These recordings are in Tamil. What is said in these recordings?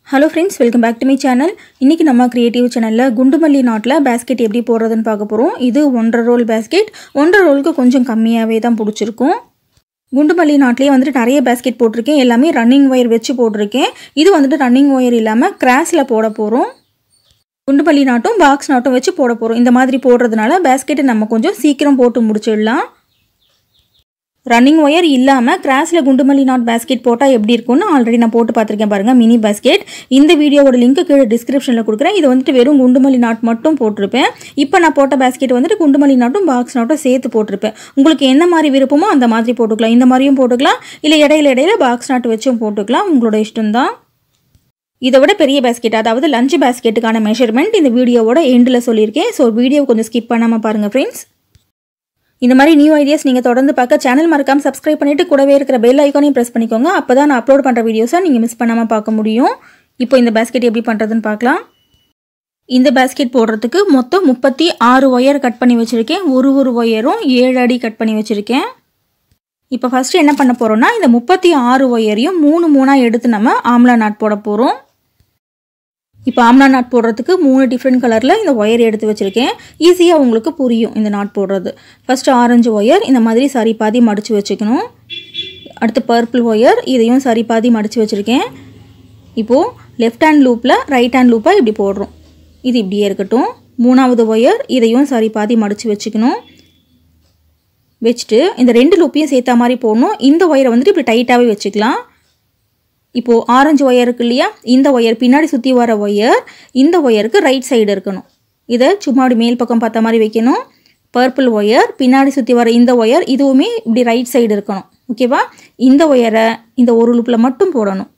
hello friends welcome back to my channel இன்றைக்கி நம்ம க்ரியேட்டிவ் சேனலில் குண்டுமல்லி நாட்டில் பேஸ்கெட் எப்படி போடுறதுன்னு பார்க்க போகிறோம் இது ஒன்றரை ரோல் பேஸ்கெட் ஒன்றரை ரோலுக்கு கொஞ்சம் கம்மியாகவே தான் பிடிச்சிருக்கும் குண்டுமல்லி நாட்டிலேயே வந்துட்டு நிறைய பேஸ்கெட் போட்டிருக்கேன் எல்லாமே ரன்னிங் ஒயர் வச்சு போட்டிருக்கேன் இது வந்துட்டு ரன்னிங் ஒயர் இல்லாமல் கிராஸில் போட போகிறோம் குண்டுமல்லி நாட்டும் பாக்ஸ் நாட்டும் வச்சு போட போகிறோம் இந்த மாதிரி போடுறதுனால பேஸ்கெட்டை நம்ம கொஞ்சம் சீக்கிரம் போட்டு முடிச்சிடலாம் ரன்னிங் ஒயர் இல்லாமல் கிராஸில் குண்டுமல்லி நாட் பேஸ்கெட் போட்டால் எப்படி இருக்கும்னு ஆல்ரெடி நான் போட்டு பார்த்துருக்கேன் பாருங்கள் மினி பேஸ்கெட் இந்த வீடியோவோட லிங்க் கீழே டிஸ்கிரிப்ஷனில் கொடுக்குறேன் இது வந்துட்டு வெறும் குண்டுமல்லி நாட் மட்டும் போட்டிருப்பேன் இப்போ நான் போட்ட பேஸ்கெட் வந்துட்டு குண்டுமல்லி நாட்டும் பாக்ஸ் நாட்டும் சேர்த்து போட்டிருப்பேன் உங்களுக்கு என்ன மாதிரி விருப்பமோ அந்த மாதிரி போட்டுக்கலாம் இந்த மாதிரியும் போட்டுக்கலாம் இல்லை இடையில இடையில பாக்ஸ் நாட் வச்சும் போட்டுக்கலாம் உங்களோட இஷ்டம்தான் இதை விட பெரிய பேஸ்கெட் அதாவது லஞ்ச் பேஸ்கெட்டுக்கான மெஷர்மெண்ட் இந்த வீடியோவோட எண்டில் சொல்லியிருக்கேன் ஸோ வீடியோ கொஞ்சம் ஸ்கிப் பண்ணாமல் பாருங்கள் ஃப்ரெண்ட்ஸ் இந்த மாதிரி நியூ ஐடியாஸ் நீங்கள் தொடர்ந்து பார்க்க சேனல் மறக்காமல் சப்ஸ்கிரைப் பண்ணிவிட்டு கூடவே இருக்கிற பெல் ஐக்கானையும் ப்ரெஸ் பண்ணிக்கோங்க அப்போ தான் நான் அப்லோட் பண்ணுற வீடியோஸை நீங்கள் மிஸ் பண்ணாமல் பார்க்க முடியும் இப்போ இந்த பேஸ்கெட் எப்படி பண்ணுறதுன்னு பார்க்கலாம் இந்த பேஸ்கெட் போடுறதுக்கு மொத்தம் முப்பத்தி ஆறு ஒயர் கட் பண்ணி வச்சுருக்கேன் ஒரு ஒரு ஒயரும் ஏழு அடி கட் பண்ணி வச்சுருக்கேன் இப்போ ஃபஸ்ட்டு என்ன பண்ண போகிறோம்னா இந்த முப்பத்தி ஆறு ஒயரையும் மூணு மூணாக எடுத்து நம்ம ஆம்லா நாட் போட போகிறோம் இப்போ ஆம்லா நாட் போடுறதுக்கு மூணு டிஃப்ரெண்ட் கலரில் இந்த ஒயர் எடுத்து வச்சுருக்கேன் ஈஸியாக உங்களுக்கு புரியும் இந்த நாட் போடுறது ஃபஸ்ட்டு ஆரஞ்சு ஒயர் இந்த மாதிரி சரி பாதி மடித்து வச்சுக்கணும் அடுத்து பர்பிள் ஒயர் இதையும் சரி பாதி மடித்து வச்சுருக்கேன் இப்போது லெஃப்ட் ஹேண்ட் லூப்பில் ரைட் ஹேண்ட் லூப்பாக இப்படி போடுறோம் இது இப்படியே இருக்கட்டும் மூணாவது ஒயர் இதையும் சரி பாதி மடித்து வச்சுக்கணும் வச்சுட்டு இந்த ரெண்டு லூப்பையும் சேர்த்தா மாதிரி போடணும் இந்த ஒயரை வந்துட்டு இப்படி டைட்டாகவே வச்சுக்கலாம் இப்போது ஆரஞ்சு ஒயர் இருக்கு இல்லையா இந்த ஒயர் பின்னாடி சுற்றி வர ஒயர் இந்த ஒயருக்கு ரைட் சைடு இருக்கணும் இதை சும்மா அப்படி மேல் பக்கம் பார்த்த மாதிரி வைக்கணும் பர்பிள் ஒயர் பின்னாடி சுற்றி வர இந்த ஒயர் இதுவுமே இப்படி ரைட் சைடு இருக்கணும் ஓகேவா இந்த ஒயரை இந்த ஒரு லூப்பில் மட்டும் போடணும்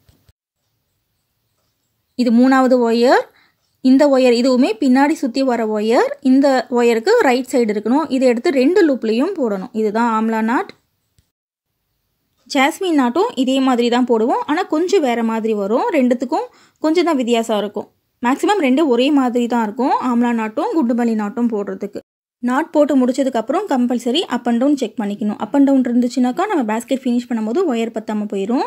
இது மூணாவது ஒயர் இந்த ஒயர் இதுவுமே பின்னாடி சுற்றி வர ஒயர் இந்த ஒயருக்கு ரைட் சைடு இருக்கணும் இதை எடுத்து ரெண்டு லூப்லேயும் போடணும் இதுதான் ஆம்லா நாட் ஜாஸ்மின் நாட்டும் இதே மாதிரி தான் போடுவோம் ஆனால் கொஞ்சம் வேறு மாதிரி வரும் ரெண்டுத்துக்கும் கொஞ்சம் தான் வித்தியாசம் இருக்கும் மேக்ஸிமம் ரெண்டும் ஒரே மாதிரி தான் இருக்கும் ஆம்லா நாட்டும் குண்டுமல்லி நாட்டும் போடுறதுக்கு நாட் போட்டு முடிச்சதுக்கப்புறம் compulsory up and down check பண்ணிக்கணும் அப் அண்ட் டவுன் இருந்துச்சுனாக்கா நம்ம பேஸ்கெட் ஃபினிஷ் பண்ணும்போது ஒயர் பத்தாமல் போயிடும்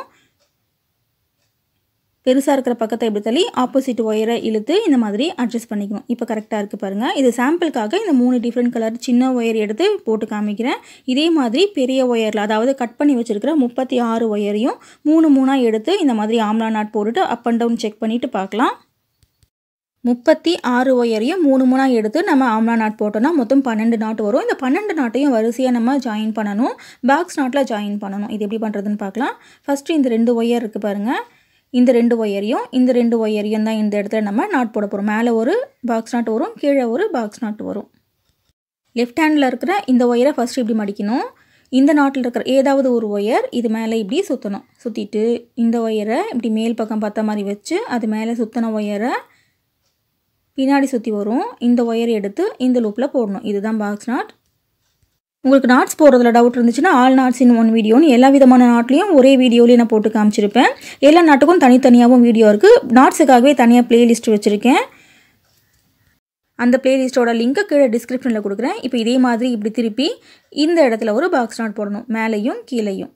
பெருசாக இருக்கிற பக்கத்தை எப்படி தள்ளி ஆப்போசிட் ஒயரை இழுத்து இந்த மாதிரி அட்ஜஸ்ட் பண்ணிக்கணும் இப்போ கரெக்டாக இருக்குது பாருங்கள் இது சாம்பிளுக்காக இந்த மூணு டிஃப்ரெண்ட் கலர் சின்ன ஒயர் எடுத்து போட்டு காமிக்கிறேன் இதே மாதிரி பெரிய ஒயரில் அதாவது கட் பண்ணி வச்சுருக்கிற முப்பத்தி ஆறு ஒயரையும் மூணு மூணாக எடுத்து இந்த மாதிரி ஆம்லா நாட் போட்டுட்டு அப் அண்ட் டவுன் செக் பண்ணிவிட்டு பார்க்கலாம் முப்பத்தி ஆறு ஒயரையும் மூணு மூணாக எடுத்து நம்ம ஆம்லா நாட் போட்டோம்னா மொத்தம் பன்னெண்டு நாட் வரும் இந்த பன்னெண்டு நாட்டையும் வரிசையாக நம்ம ஜாயின் பண்ணணும் பாக்ஸ் நாட்டில் ஜாயின் பண்ணணும் இது எப்படி பண்ணுறதுன்னு பார்க்கலாம் ஃபஸ்ட்டு இந்த ரெண்டு ஒயர் இருக்குது பாருங்கள் இந்த ரெண்டு ஒயரையும் இந்த ரெண்டு ஒயரையும் தான் இந்த இடத்துல நம்ம நாட் போட போகிறோம் மேலே ஒரு பாக்ஸ் நாட் வரும் கீழே ஒரு பாக்ஸ் நாட் வரும் லெஃப்ட் ஹேண்டில் இருக்கிற இந்த ஒயரை ஃபஸ்ட்டு இப்படி மடிக்கணும் இந்த நாட்டில் இருக்கிற ஏதாவது ஒரு ஒயர் இது மேலே இப்படி சுற்றணும் சுற்றிட்டு இந்த ஒயரை இப்படி மேல் பக்கம் பார்த்த மாதிரி வச்சு அது மேலே சுற்றின ஒயரை பின்னாடி சுற்றி வரும் இந்த ஒயர் எடுத்து இந்த லூப்பில் போடணும் இதுதான் பாக்ஸ் நாட் உங்களுக்கு நாட்ஸ் போடுறதுல டவுட் இருந்துச்சுன்னா ஆல் நாட்ஸ் இன் ஒன் வீடியோன்னு எல்லா விதமான நாட்லேயும் ஒரே வீடியோலேயே நான் போட்டு காமிச்சிருப்பேன் எல்லா நாட்டுக்கும் தனித்தனியாகவும் வீடியோ இருக்குது நாட்ஸுக்காகவே தனியாக ப்ளேலிஸ்ட் வச்சுருக்கேன் அந்த பிளேலிஸ்ட்டோட லிங்க்கை கீழே டிஸ்கிரிப்ஷனில் கொடுக்குறேன் இப்போ இதே மாதிரி இப்படி திருப்பி இந்த இடத்துல ஒரு பாக்ஸ் நாட் போடணும் மேலேயும் கீழேயும்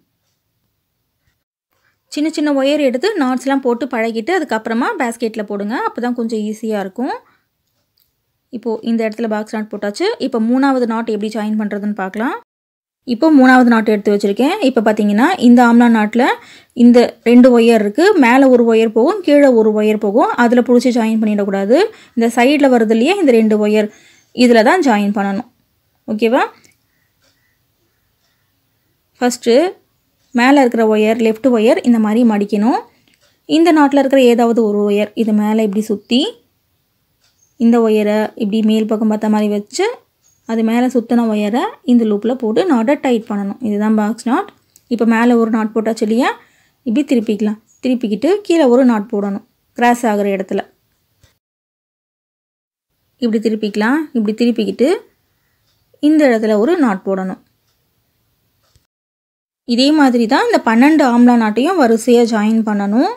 சின்ன சின்ன ஒயர் எடுத்து நாட்ஸ்லாம் போட்டு பழகிட்டு அதுக்கப்புறமா பேஸ்கெட்டில் போடுங்க அப்போ தான் கொஞ்சம் ஈஸியாக இருக்கும் இப்போது இந்த இடத்துல பாக்ஸ் நாட் போட்டாச்சு இப்போ மூணாவது நாட் எப்படி ஜாயின் பண்ணுறதுன்னு பார்க்கலாம் இப்போ மூணாவது நாட் எடுத்து வச்சுருக்கேன் இப்போ பார்த்தீங்கன்னா இந்த ஆம்லா நாட்டில் இந்த ரெண்டு ஒயர் இருக்குது மேலே ஒரு ஒயர் போகும் கீழே ஒரு ஒயர் போகும் அதில் பிடிச்சி ஜாயின் பண்ணிடக்கூடாது இந்த சைடில் வருது இல்லையா இந்த ரெண்டு ஒயர் இதில் தான் ஜாயின் பண்ணணும் ஓகேவா ஃபஸ்ட்டு மேலே இருக்கிற ஒயர் லெஃப்ட் ஒயர் இந்த மாதிரி மடிக்கணும் இந்த நாட்டில் இருக்கிற ஏதாவது ஒரு ஒயர் இது மேலே இப்படி சுற்றி இந்த ஒயரை இப்படி மேல் பக்கம் பார்த்த மாதிரி வச்சு அது மேலே சுற்றின ஒயரை இந்த லூப்பில் போட்டு நாட்டை டைட் பண்ணணும் இதுதான் பாக்ஸ் நாட் இப்போ மேலே ஒரு நாட் போட்டாச்சு இல்லையா இப்படி திருப்பிக்கலாம் திருப்பிக்கிட்டு கீழே ஒரு நாட் போடணும் கிராஸ் ஆகிற இடத்துல இப்படி திருப்பிக்கலாம் இப்படி திருப்பிக்கிட்டு இந்த இடத்துல ஒரு நாட் போடணும் இதே மாதிரி தான் இந்த பன்னெண்டு ஆம்லா நாட்டையும் வரிசையாக ஜாயின் பண்ணணும்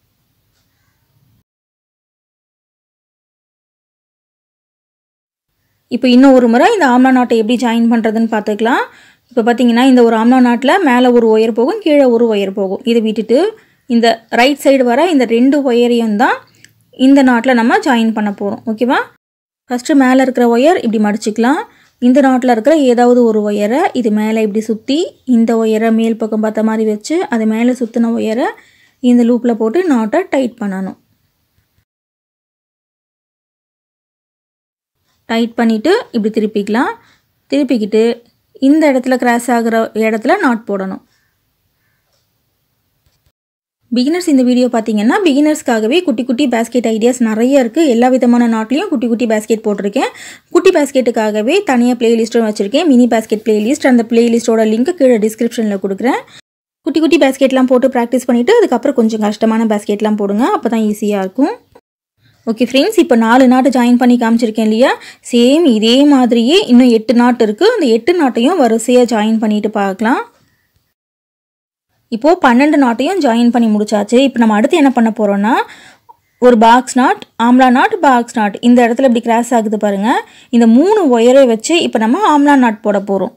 இப்போ இன்னும் ஒரு முறை இந்த ஆம்லா நாட்டை எப்படி ஜாயின் பண்ணுறதுன்னு பார்த்துக்கலாம் இப்போ பார்த்தீங்கன்னா இந்த ஒரு ஆம்லா நாட்டில் மேலே ஒரு ஒயர் போகும் கீழே ஒரு ஒயர் போகும் இதை விட்டுட்டு இந்த ரைட் சைடு வர இந்த ரெண்டு ஒயரையும் தான் இந்த நாட்டில் நம்ம ஜாயின் பண்ண போகிறோம் ஓகேவா ஃபஸ்ட்டு மேலே இருக்கிற ஒயர் இப்படி மடிச்சுக்கலாம் இந்த நாட்டில் இருக்கிற ஏதாவது ஒரு ஒயரை இது மேலே இப்படி சுற்றி இந்த ஒயரை மேல் பக்கம் பார்த்த மாதிரி வச்சு அது மேலே சுற்றின ஒயரை இந்த லூப்பில் போட்டு நாட்டை டைட் பண்ணணும் டைட் பண்ணிவிட்டு இப்படி திருப்பிக்கலாம் திருப்பிக்கிட்டு இந்த இடத்துல கிராஸ் ஆகிற இடத்துல நாட் போடணும் பிகினர்ஸ் இந்த வீடியோ பார்த்தீங்கன்னா பிகினர்ஸ்க்காகவே குட்டி குட்டி பேஸ்கெட் ஐடியாஸ் நிறைய இருக்குது எல்லா விதமான நாட்லேயும் குட்டி குட்டி பேஸ்கெட் போட்டிருக்கேன் குட்டி பேஸ்கெட்டுக்காகவே தனியாக பிளேலிஸ்ட்டும் வச்சுருக்கேன் மினி பேஸ்கெட் பிளேலிஸ்ட் அந்த பிளேலிஸ்ட்டோட லிங்க் கீழே டிஸ்கிரிப்ஷனில் கொடுக்குறேன் குட்டி குட்டி பேஸ்கெட்லாம் போட்டு ப்ராக்டிஸ் பண்ணிவிட்டு அதுக்கப்புறம் கொஞ்சம் கஷ்டமான பேஸ்கெட்லாம் போடுங்க அப்போ தான் ஈஸியாக இருக்கும் ஓகே ஃப்ரெண்ட்ஸ் இப்போ நாலு நாட்டு ஜாயின் பண்ணி காமிச்சிருக்கேன் இல்லையா சேம் இதே மாதிரியே இன்னும் எட்டு நாட்டு இருக்குது அந்த எட்டு நாட்டையும் வரிசையாக ஜாயின் பண்ணிட்டு பார்க்கலாம் இப்போது பன்னெண்டு நாட்டையும் ஜாயின் பண்ணி முடிச்சாச்சு இப்போ நம்ம அடுத்து என்ன பண்ண போகிறோன்னா ஒரு பாக்ஸ் நாட் ஆம்லா நாட் பாக்ஸ் நாட் இந்த இடத்துல இப்படி கிராஸ் ஆகுது பாருங்கள் இந்த மூணு ஒயரை வச்சு இப்போ நம்ம ஆம்லா நாட் போட போகிறோம்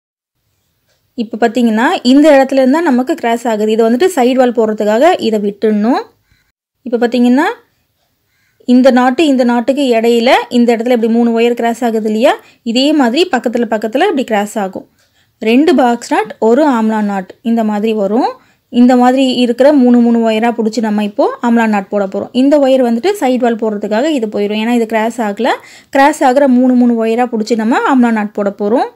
இப்போ பார்த்தீங்கன்னா இந்த இடத்துல இருந்தால் நமக்கு கிராஸ் ஆகுது இதை வந்துட்டு சைடு வால் போடுறதுக்காக இதை விட்டுடணும் இப்போ பார்த்தீங்கன்னா இந்த நாட்டு இந்த நாட்டுக்கு இடையில இந்த இடத்துல இப்படி மூணு ஒயர் கிராஸ் ஆகுது இல்லையா இதே மாதிரி பக்கத்தில் பக்கத்தில் இப்படி கிராஸ் ஆகும் ரெண்டு பாக்ஸ் நாட் ஒரு ஆம்லா நாட் இந்த மாதிரி வரும் இந்த மாதிரி இருக்கிற மூணு மூணு ஒயராக பிடிச்சி நம்ம இப்போது ஆம்லா நாட் போட போகிறோம் இந்த ஒயர் வந்துட்டு சைட் வால் போடுறதுக்காக இது போயிடும் ஏன்னா இது கிராஸ் ஆகல கிராஸ் ஆகிற மூணு மூணு ஒயராக பிடிச்சி நம்ம ஆம்லா நாட் போட போகிறோம்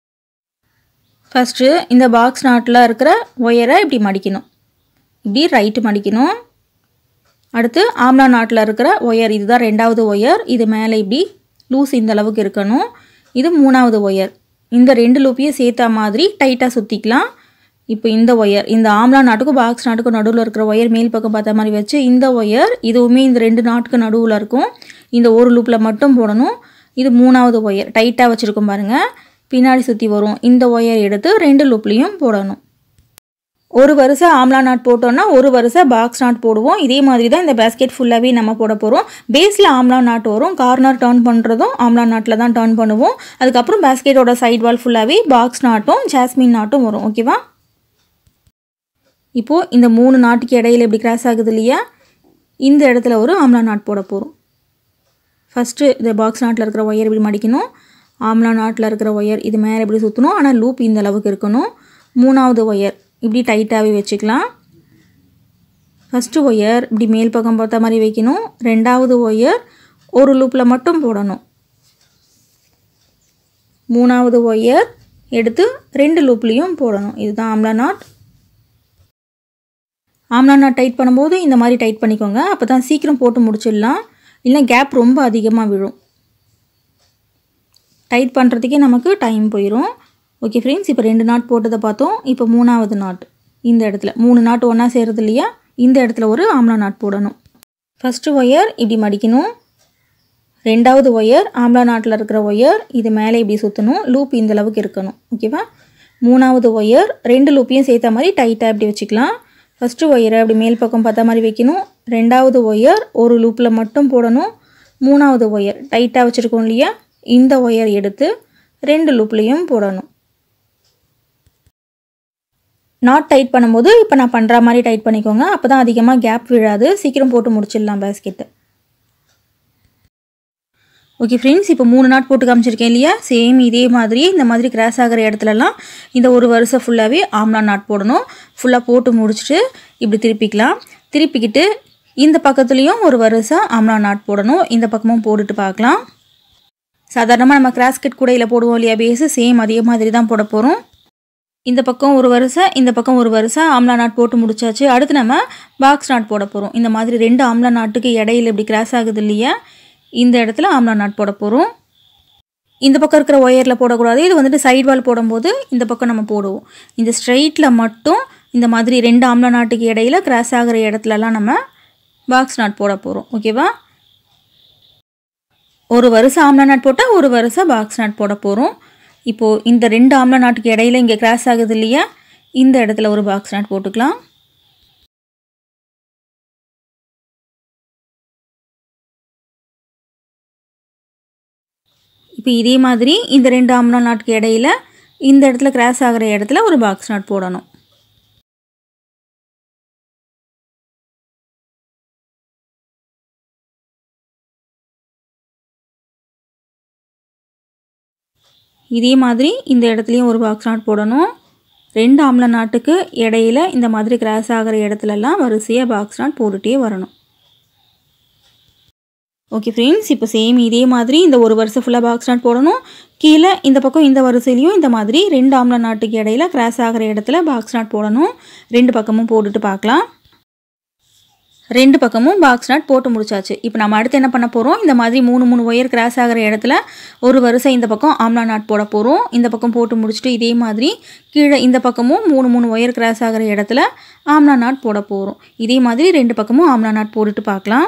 ஃபஸ்ட்டு இந்த பாக்ஸ் நாட்டில் இருக்கிற ஒயரை இப்படி மடிக்கணும் இப்படி ரைட்டு மடிக்கணும் அடுத்து ஆம்லா நாட்டில் இருக்கிற ஒயர் இதுதான் ரெண்டாவது ஒயர் இது மேலே இப்படி லூஸ் இந்த அளவுக்கு இருக்கணும் இது மூணாவது ஒயர் இந்த ரெண்டு லூப்பையும் சேர்த்தா மாதிரி டைட்டாக சுற்றிக்கலாம் இப்போ இந்த ஒயர் இந்த ஆம்லா நாட்டுக்கும் பாக்ஸ் நாட்டுக்கும் நடுவில் இருக்கிற ஒயர் மேல் பக்கம் பார்த்த மாதிரி வச்சு இந்த ஒயர் இதுவுமே இந்த ரெண்டு நாட்டுக்கு நடுவில் இருக்கும் இந்த ஒரு லூப்பில் மட்டும் போடணும் இது மூணாவது ஒயர் டைட்டாக வச்சுருக்கோம் பாருங்கள் பின்னாடி சுற்றி வரும் இந்த ஒயர் எடுத்து ரெண்டு லூப்லேயும் போடணும் ஒரு வருஷம் ஆம்லா நாட் போட்டோன்னா ஒரு வருஷம் பாக்ஸ் நாட் போடுவோம் இதே மாதிரி தான் இந்த பேஸ்கெட் ஃபுல்லாகவே நம்ம போட போகிறோம் பேஸில் ஆம்லா நாட் வரும் கார்னர் டர்ன் பண்ணுறதும் ஆம்லா நாட்டில் தான் டர்ன் பண்ணுவோம் அதுக்கப்புறம் பேஸ்கெட்டோட சைட் வால் ஃபுல்லாகவே பாக்ஸ் நாட்டும் ஜாஸ்மின் நாட்டும் வரும் ஓகேவா இப்போது இந்த மூணு நாட்டுக்கு இடையில இப்படி கிராஸ் ஆகுது இல்லையா இந்த இடத்துல ஒரு ஆம்லா நாட் போட போகிறோம் ஃபஸ்ட்டு இந்த பாக்ஸ் நாட்டில் இருக்கிற ஒயர் இப்படி மடிக்கணும் ஆம்லா நாட்டில் இருக்கிற ஒயர் இது மேலே இப்படி சுற்றணும் ஆனால் லூப் இந்த அளவுக்கு இருக்கணும் மூணாவது ஒயர் இப்படி டைட்டாகவே வச்சுக்கலாம் ஃபஸ்ட்டு ஒயர் இப்படி மேல் பக்கம் பார்த்த மாதிரி வைக்கணும் ரெண்டாவது ஒயர் ஒரு லூப்பில் மட்டும் போடணும் மூணாவது ஒயர் எடுத்து ரெண்டு லூப்லேயும் போடணும் இதுதான் ஆம்லா நாட் ஆம்லா நாட் டைட் பண்ணும்போது இந்த மாதிரி டைட் பண்ணிக்கோங்க அப்போ தான் சீக்கிரம் போட்டு முடிச்சிடலாம் இல்லை கேப் ரொம்ப அதிகமாக விழும் டைட் பண்ணுறதுக்கே நமக்கு டைம் போயிடும் ஓகே ஃப்ரெண்ட்ஸ் இப்போ ரெண்டு நாட் போட்டதை பார்த்தோம் இப்போ மூணாவது நாட் இந்த இடத்துல மூணு நாட் ஒன்றா சேருது இல்லையா இந்த இடத்துல ஒரு ஆம்லா நாட் போடணும் ஃபஸ்ட்டு ஒயர் இப்படி மடிக்கணும் ரெண்டாவது ஒயர் ஆம்லா நாட்டில் இருக்கிற ஒயர் இது மேலே இப்படி சுற்றணும் லூப் இந்த அளவுக்கு இருக்கணும் ஓகேவா மூணாவது ஒயர் ரெண்டு லூப்பையும் சேர்த்த மாதிரி டைட்டாக இப்படி வச்சுக்கலாம் ஃபஸ்ட்டு ஒயரை அப்படி மேல் பக்கம் பார்த்த மாதிரி வைக்கணும் ரெண்டாவது ஒயர் ஒரு லூப்பில் மட்டும் போடணும் மூணாவது ஒயர் டைட்டாக வச்சுருக்கோம் இல்லையா இந்த ஒயர் எடுத்து ரெண்டு லூப்லேயும் போடணும் நாட் டைட் பண்ணும்போது இப்போ நான் பண்ணுற மாதிரி டைட் பண்ணிக்கோங்க அப்போ தான் அதிகமாக கேப் விழாது சீக்கிரம் போட்டு முடிச்சிடலாம் பேஸ்கெட்டு ஓகே ஃப்ரெண்ட்ஸ் இப்போ மூணு நாட் போட்டு காமிச்சிருக்கேன் இல்லையா சேம் இதே மாதிரி இந்த மாதிரி கிராஸ் ஆகிற இடத்துலலாம் இந்த ஒரு வருஷம் ஃபுல்லாகவே ஆம்லா நாட் போடணும் ஃபுல்லாக போட்டு முடிச்சுட்டு இப்படி திருப்பிக்கலாம் திருப்பிக்கிட்டு இந்த பக்கத்துலேயும் ஒரு வருஷம் ஆம்லா நாட் போடணும் இந்த பக்கமும் போட்டுட்டு பார்க்கலாம் சாதாரணமாக நம்ம கிராஸ்கெட் கூடையில் போடுவோம் இல்லையா பேஸு சேம் அதே மாதிரி தான் போட போகிறோம் இந்த பக்கம் ஒரு வருஷம் இந்த பக்கம் ஒரு வருஷம் ஆம்லா நாட் போட்டு முடிச்சாச்சு அடுத்து நம்ம பாக்ஸ் நாட் போட போகிறோம் இந்த மாதிரி ரெண்டு ஆம்லா நாட்டுக்கு இடையில இப்படி கிராஸ் ஆகுது இல்லையா இந்த இடத்துல ஆம்லா நாட் போட போகிறோம் இந்த பக்கம் இருக்கிற ஒயரில் போடக்கூடாது இது வந்துட்டு சைட் வால் போடும்போது இந்த பக்கம் நம்ம போடுவோம் இந்த ஸ்ட்ரைட்டில் மட்டும் இந்த மாதிரி ரெண்டு ஆம்லா நாட்டுக்கு இடையில கிராஸ் ஆகிற இடத்துலலாம் நம்ம பாக்ஸ் நாட் போட போகிறோம் ஓகேவா ஒரு வருஷம் ஆம்லா நாட் போட்டால் ஒரு வருஷம் பாக்ஸ் நாட் போட போகிறோம் இப்போது இந்த ரெண்டு ஆம்லா நாட்டுக்கு இடையில இங்கே கிராஸ் ஆகுது இல்லையா இந்த இடத்துல ஒரு பாக்ஸ் நாட் போட்டுக்கலாம் இப்போ இதே மாதிரி இந்த ரெண்டு ஆம்லா நாட்டுக்கு இடையில இந்த இடத்துல கிராஸ் ஆகிற இடத்துல ஒரு பாக்ஸ் நாட் போடணும் இதே மாதிரி இந்த இடத்துலையும் ஒரு பாக்ஸ் நாட் போடணும் ரெண்டு ஆம்ல நாட்டுக்கு இடையில இந்த மாதிரி கிராஸ் ஆகிற இடத்துலலாம் வரிசையாக பாக்ஸ் நாட் போட்டுகிட்டே வரணும் ஓகே ஃப்ரெண்ட்ஸ் இப்போ சேம் இதே மாதிரி இந்த ஒரு வருஷம் ஃபுல்லாக பாக்ஸ் நாட் போடணும் கீழே இந்த பக்கம் இந்த வரிசையிலையும் இந்த மாதிரி ரெண்டு ஆம்ல நாட்டுக்கு இடையில கிராஸ் ஆகிற இடத்துல பாக்ஸ் நாட் போடணும் ரெண்டு பக்கமும் போட்டுட்டு பார்க்கலாம் ரெண்டு பக்கமும் பாக்ஸ் நாட் போட்டு முடிச்சாச்சு இப்போ நம்ம அடுத்து என்ன பண்ண போகிறோம் இந்த மாதிரி மூணு மூணு ஒயர் கிராஸ் ஆகிற இடத்துல ஒரு வரிசை இந்த பக்கம் ஆம்லா நாட் போட போகிறோம் இந்த பக்கம் போட்டு முடிச்சுட்டு இதே மாதிரி கீழே இந்த பக்கமும் மூணு மூணு ஒயர் கிராஸ் ஆகிற இடத்துல ஆம்லா நாட் போட போகிறோம் இதே மாதிரி ரெண்டு பக்கமும் ஆம்லா நாட் போட்டுட்டு பார்க்கலாம்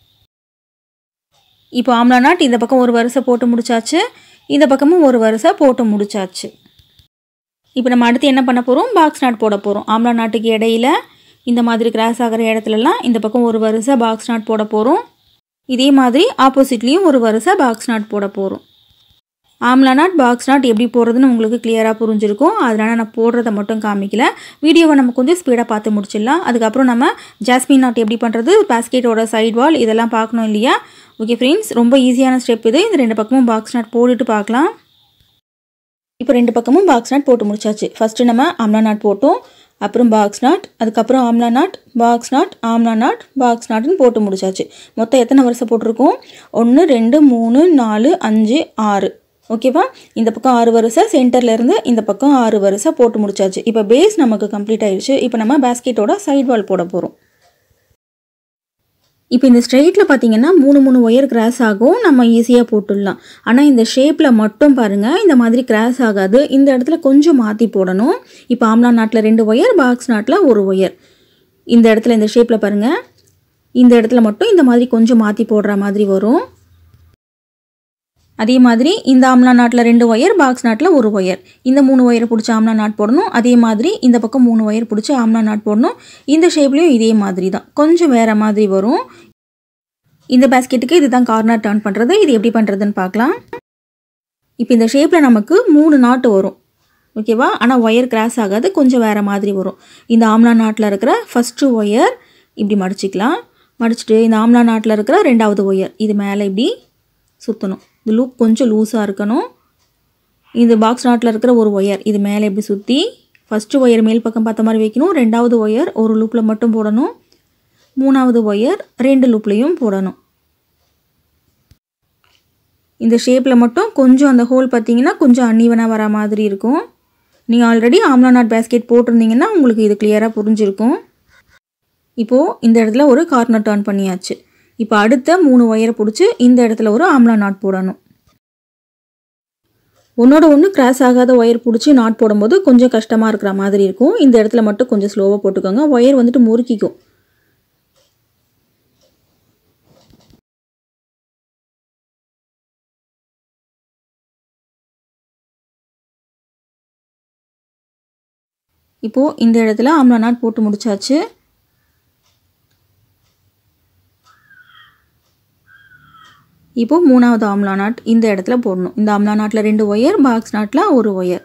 இப்போ ஆம்லா நாட் இந்த பக்கம் ஒரு வரிசை போட்டு முடிச்சாச்சு இந்த பக்கமும் ஒரு வரிசை போட்டு முடிச்சாச்சு இப்போ நம்ம அடுத்து என்ன பண்ண போகிறோம் பாக்ஸ் நாட் போட போகிறோம் ஆம்லா நாட்டுக்கு இடையில இந்த மாதிரி கிராஸ் ஆகிற இடத்துலலாம் இந்த பக்கம் ஒரு வரிசை பாக்ஸ் நாட் போட போகிறோம் இதே மாதிரி ஆப்போசிட்லேயும் ஒரு வரிசை பாக்ஸ் நாட் போட போகிறோம் ஆம்லா நாட் பாக்ஸ் நாட் எப்படி போடுறதுன்னு உங்களுக்கு கிளியராக புரிஞ்சிருக்கும் அதனால் நான் போடுறத மட்டும் காமிக்கல வீடியோவை நம்ம கொஞ்சம் ஸ்பீடாக பார்த்து முடிச்சிடலாம் அதுக்கப்புறம் நம்ம ஜாஸ்மின் நாட் எப்படி பண்ணுறது பாஸ்கெட்டோட சைட் வால் இதெல்லாம் பார்க்கணும் இல்லையா ஓகே ஃப்ரெண்ட்ஸ் ரொம்ப ஈஸியான ஸ்டெப் இது இந்த ரெண்டு பக்கமும் பாக்ஸ் நாட் போட்டுட்டு பார்க்கலாம் இப்போ ரெண்டு பக்கமும் பாக்ஸ் நாட் போட்டு முடிச்சாச்சு ஃபஸ்ட்டு நம்ம ஆம்லா நாட் போட்டோம் அப்புறம் பாக்ஸ் நாட் அதுக்கப்புறம் ஆம்லா நாட் பாக்ஸ் நாட் ஆம்லா நாட் பாக்ஸ் நாட்னு போட்டு முடிச்சாச்சு மொத்தம் எத்தனை வருஷம் போட்டிருக்கோம் ஒன்று ரெண்டு மூணு நாலு அஞ்சு ஆறு ஓகேவா இந்த பக்கம் ஆறு வரிசை சென்டர்ல இருந்து இந்த பக்கம் ஆறு வரிசை போட்டு முடிச்சாச்சு இப்போ பேஸ் நமக்கு கம்ப்ளீட் ஆயிடுச்சு இப்போ நம்ம பேஸ்கெட்டோட சைட் வால் போட போகிறோம் இப்போ இந்த ஸ்ட்ரெயிட்டில் பார்த்தீங்கன்னா மூணு மூணு ஒயர் கிராஸ் ஆகும் நம்ம ஈஸியாக போட்டுடலாம் ஆனால் இந்த ஷேப்பில் மட்டும் பாருங்கள் இந்த மாதிரி கிராஸ் ஆகாது இந்த இடத்துல கொஞ்சம் மாற்றி போடணும் இப்போ ஆம்லா நாட்டில் ரெண்டு ஒயர் பாக்ஸ் நாட்டில் ஒரு ஒயர் இந்த இடத்துல இந்த ஷேப்பில் பாருங்கள் இந்த இடத்துல மட்டும் இந்த மாதிரி கொஞ்சம் மாற்றி போடுற மாதிரி வரும் அதே மாதிரி இந்த ஆம்லா நாட்டில் ரெண்டு ஒயர் பாக்ஸ் நாட்டில் ஒரு ஒயர் இந்த மூணு ஒயரை பிடிச்சி ஆம்லா நாட் போடணும் அதே மாதிரி இந்த பக்கம் மூணு ஒயர் பிடிச்சி ஆம்லா நாட் போடணும் இந்த ஷேப்லேயும் இதே மாதிரி தான் கொஞ்சம் வேறு மாதிரி வரும் இந்த பேஸ்கெட்டுக்கு இதுதான் கார்னர் டர்ன் பண்ணுறது இது எப்படி பண்ணுறதுன்னு பார்க்கலாம் இப்போ இந்த ஷேப்பில் நமக்கு மூணு நாட்டு வரும் ஓகேவா ஆனால் ஒயர் கிராஸ் ஆகாது கொஞ்சம் வேறு மாதிரி வரும் இந்த ஆம்லா நாட்டில் இருக்கிற ஃபஸ்ட்டு ஒயர் இப்படி மடிச்சிக்கலாம் மடிச்சுட்டு இந்த ஆம்லா நாட்டில் இருக்கிற ரெண்டாவது ஒயர் இது மேலே இப்படி சுற்றணும் இந்த லூப் கொஞ்சம் லூஸாக இருக்கணும் இந்த பாக்ஸ் நாட்டில் இருக்கிற ஒரு ஒயர் இது மேலே இப்படி சுற்றி ஃபஸ்ட்டு ஒயர் மேல் பக்கம் பார்த்த மாதிரி வைக்கணும் ரெண்டாவது ஒயர் ஒரு லூப்பில் மட்டும் போடணும் மூணாவது ஒயர் ரெண்டு லூப்லேயும் போடணும் இந்த ஷேப்பில் மட்டும் கொஞ்சம் அந்த ஹோல் பார்த்தீங்கன்னா கொஞ்சம் அன்னீவனாக வர மாதிரி இருக்கும் நீங்கள் ஆல்ரெடி ஆம்லா நாட் பேஸ்கெட் போட்டிருந்தீங்கன்னா உங்களுக்கு இது கிளியராக புரிஞ்சிருக்கும் இப்போது இந்த இடத்துல ஒரு கார்னர் டர்ன் பண்ணியாச்சு இப்போ அடுத்த மூணு ஒயரை பிடிச்சி இந்த இடத்துல ஒரு ஆம்லா நாட் போடணும் ஒன்றோட ஒன்று கிராஸ் ஆகாத ஒயர் பிடிச்சி நாட் போடும்போது கொஞ்சம் கஷ்டமாக இருக்கிற மாதிரி இருக்கும் இந்த இடத்துல மட்டும் கொஞ்சம் ஸ்லோவாக போட்டுக்கோங்க ஒயர் வந்துட்டு முறுக்கிக்கும் இப்போது இந்த இடத்துல ஆம்லா நாட் போட்டு முடிச்சாச்சு இப்போது மூணாவது ஆம்லா நாட் இந்த இடத்துல போடணும் இந்த ஆம்லா நாட்டில் ரெண்டு ஒயர் பாக்ஸ் நாட்டில் ஒரு ஒயர்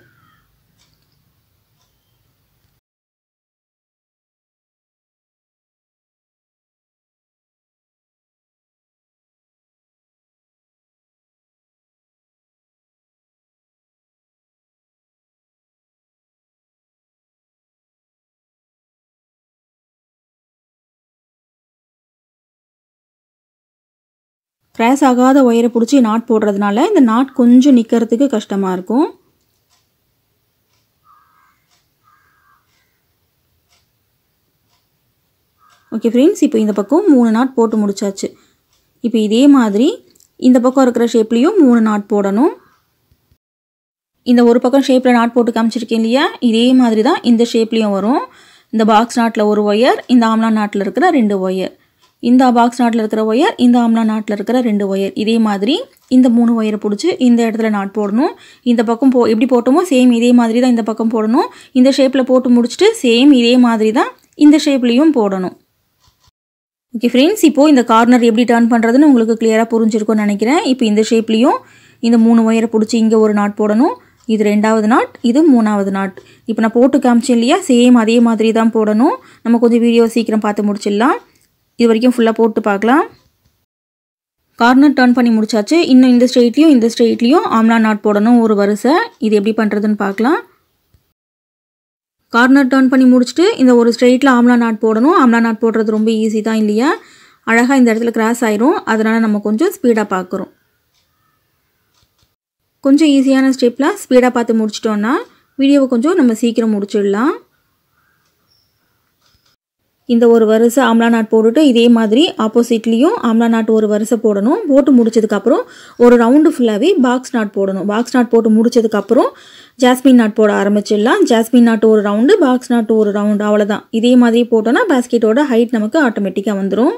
கிராஸ் ஆகாத ஒயரை பிடிச்சி நாட் போடுறதுனால இந்த நாட் கொஞ்சம் நிற்கிறதுக்கு கஷ்டமாக இருக்கும் ஓகே ஃப்ரெண்ட்ஸ் இப்போ இந்த பக்கம் மூணு நாட் போட்டு முடிச்சாச்சு இப்போ இதே மாதிரி இந்த பக்கம் இருக்கிற ஷேப்லேயும் மூணு நாட் போடணும் இந்த ஒரு பக்கம் ஷேப்பில் நாட் போட்டு காமிச்சிருக்கேன் இல்லையா இதே மாதிரி தான் இந்த ஷேப்லேயும் வரும் இந்த பாக்ஸ் நாட்டில் ஒரு ஒயர் இந்த ஆம்லா நாட்டில் இருக்கிற ரெண்டு ஒயர் இந்த பாக்ஸ் நாட்டில் இருக்கிற ஒயர் இந்த ஆம்லா நாட்டில் இருக்கிற ரெண்டு ஒயர் இதே மாதிரி இந்த மூணு ஒயரை பிடிச்சி இந்த இடத்துல நாட் போடணும் இந்த பக்கம் போ எப்படி போட்டோமோ சேம் இதே மாதிரி தான் இந்த பக்கம் போடணும் இந்த ஷேப்பில் போட்டு முடிச்சுட்டு சேம் இதே மாதிரி தான் இந்த ஷேப்லேயும் போடணும் ஓகே ஃப்ரெண்ட்ஸ் இப்போது இந்த கார்னர் எப்படி டர்ன் பண்ணுறதுன்னு உங்களுக்கு கிளியராக புரிஞ்சிருக்கும்னு நினைக்கிறேன் இப்போ இந்த ஷேப்லேயும் இந்த மூணு ஒயரை பிடிச்சி இங்கே ஒரு நாட் போடணும் இது ரெண்டாவது நாட் இது மூணாவது நாட் இப்போ நான் போட்டு காமிச்சேன் இல்லையா சேம் அதே மாதிரி தான் போடணும் நம்ம கொஞ்சம் வீடியோ சீக்கிரம் பார்த்து முடிச்சிடலாம் இது வரைக்கும் ஃபுல்லாக போட்டு பார்க்கலாம் கார்னர் டர்ன் பண்ணி முடிச்சாச்சு இன்னும் இந்த ஸ்ட்ரெயிட்லேயும் இந்த ஸ்ட்ரெயிட்லேயும் ஆம்லா நாட் போடணும் ஒரு வரிசை இது எப்படி பண்ணுறதுன்னு பார்க்கலாம் கார்னர் டர்ன் பண்ணி முடிச்சுட்டு இந்த ஒரு ஸ்ட்ரெயிட்டில் ஆம்லா நாட் போடணும் ஆம்லா நாட் போடுறது ரொம்ப ஈஸி தான் இல்லையா அழகாக இந்த இடத்துல கிராஸ் ஆயிரும் அதனால் நம்ம கொஞ்சம் ஸ்பீடாக பார்க்குறோம் கொஞ்சம் ஈஸியான ஸ்டெப்பில் ஸ்பீடாக பார்த்து முடிச்சிட்டோன்னா வீடியோவை கொஞ்சம் நம்ம சீக்கிரம் முடிச்சிடலாம் இந்த ஒரு வரிசை ஆம்லா நாட் போட்டுட்டு இதே மாதிரி ஆப்போசிட்லேயும் ஆம்லா நாட் ஒரு வரிசை போடணும் போட்டு முடிச்சதுக்கப்புறம் ஒரு ரவுண்டு ஃபுல்லாகவே பாக்ஸ் நாட் போடணும் பாக்ஸ் நாட் போட்டு முடிச்சதுக்கப்புறம் ஜாஸ்மின் நாட் போட ஆரம்பிச்சிடலாம் ஜாஸ்மின் நாட் ஒரு ரவுண்டு பாக்ஸ் நாட் ஒரு ரவுண்டு அவ்வளோதான் இதே மாதிரி போட்டோன்னா பேஸ்கெட்டோட ஹைட் நமக்கு ஆட்டோமேட்டிக்காக வந்துடும்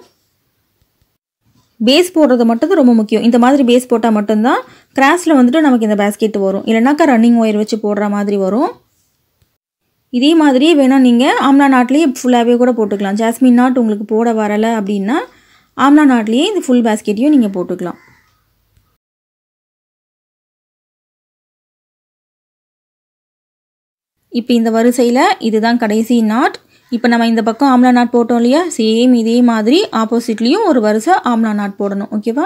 பேஸ் போடுறது மட்டும் தான் ரொம்ப முக்கியம் இந்த மாதிரி பேஸ் போட்டால் மட்டும்தான் கிராஸில் வந்துட்டு நமக்கு இந்த பேஸ்கெட் வரும் இல்லைனாக்கா ரன்னிங் ஒயர் வச்சு போடுற மாதிரி வரும் இதே மாதிரியே வேணால் நீங்கள் ஆம்லா நாட்லேயே ஃபுல்லாகவே கூட போட்டுக்கலாம் ஜாஸ்மின் நாட் உங்களுக்கு போட வரலை அப்படின்னா ஆம்லா நாட்லேயே இந்த ஃபுல் பேஸ்கெட்டையும் நீங்கள் போட்டுக்கலாம் இப்போ இந்த வரிசையில் இதுதான் கடைசி நாட் இப்போ நம்ம இந்த பக்கம் ஆம்லா நாட் போட்டோம் இல்லையா சேம் இதே மாதிரி ஆப்போசிட்லேயும் ஒரு வரிசை ஆம்லா நாட் போடணும் ஓகேவா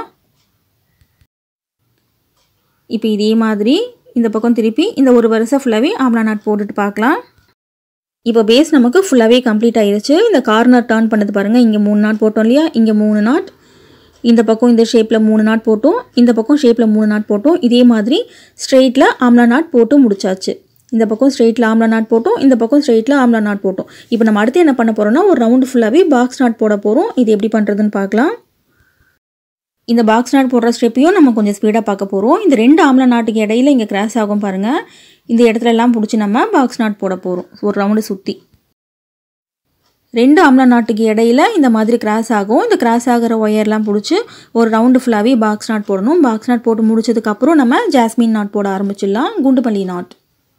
இப்போ இதே மாதிரி இந்த பக்கம் திருப்பி இந்த ஒரு வரிசை ஃபுல்லாகவே ஆம்லா நாட் போட்டுட்டு பார்க்கலாம் இப்போ பேஸ் நமக்கு ஃபுல்லாகவே கம்ப்ளீட் ஆயிடுச்சு இந்த கார்னர் டர்ன் பண்ணது பாருங்கள் இங்கே மூணு நாட் போட்டோம் இல்லையா இங்கே மூணு நாட் இந்த பக்கம் இந்த ஷேப்பில் மூணு நாட் போட்டோம் இந்த பக்கம் ஷேப்பில் மூணு நாட் போட்டோம் இதே மாதிரி ஸ்ட்ரெயிட்டில் ஆம்லா நாட் போட்டு முடிச்சாச்சு இந்த பக்கம் ஸ்ட்ரெயிட்டில் ஆம்லா நாட் போட்டோம் இந்த பக்கம் ஸ்ட்ரெயிட்டில் ஆம்லா நாட் போட்டோம் இப்போ நம்ம அடுத்து என்ன பண்ண போகிறோம்னா ஒரு ரவுண்டு ஃபுல்லாகவே பாக்ஸ் நாட் போட போகிறோம் இது எப்படி பண்ணுறதுன்னு பார்க்கலாம் இந்த பாக்ஸ் நாட் போடுற ஸ்டெப்பையும் நம்ம கொஞ்சம் ஸ்பீடாக பார்க்க போகிறோம் இந்த ரெண்டு ஆம்லா நாட்டுக்கு இடையில இங்கே கிராஸ் ஆகும் பாருங்கள் இந்த இடத்துல எல்லாம் பிடிச்சி நம்ம பாக்ஸ் நாட் போட போகிறோம் ஒரு ரவுண்டு சுற்றி ரெண்டு ஆம்லா நாட்டுக்கு இடையில இந்த மாதிரி கிராஸ் ஆகும் இந்த கிராஸ் ஆகிற ஒயர்லாம் பிடிச்சி ஒரு ரவுண்டு ஃபுல்லாகவே பாக்ஸ் நாட் போடணும் பாக்ஸ் நாட் போட்டு முடிச்சதுக்கப்புறம் நம்ம ஜாஸ்மின் நாட் போட ஆரம்பிச்சிடலாம் குண்டுமல்லி நாட்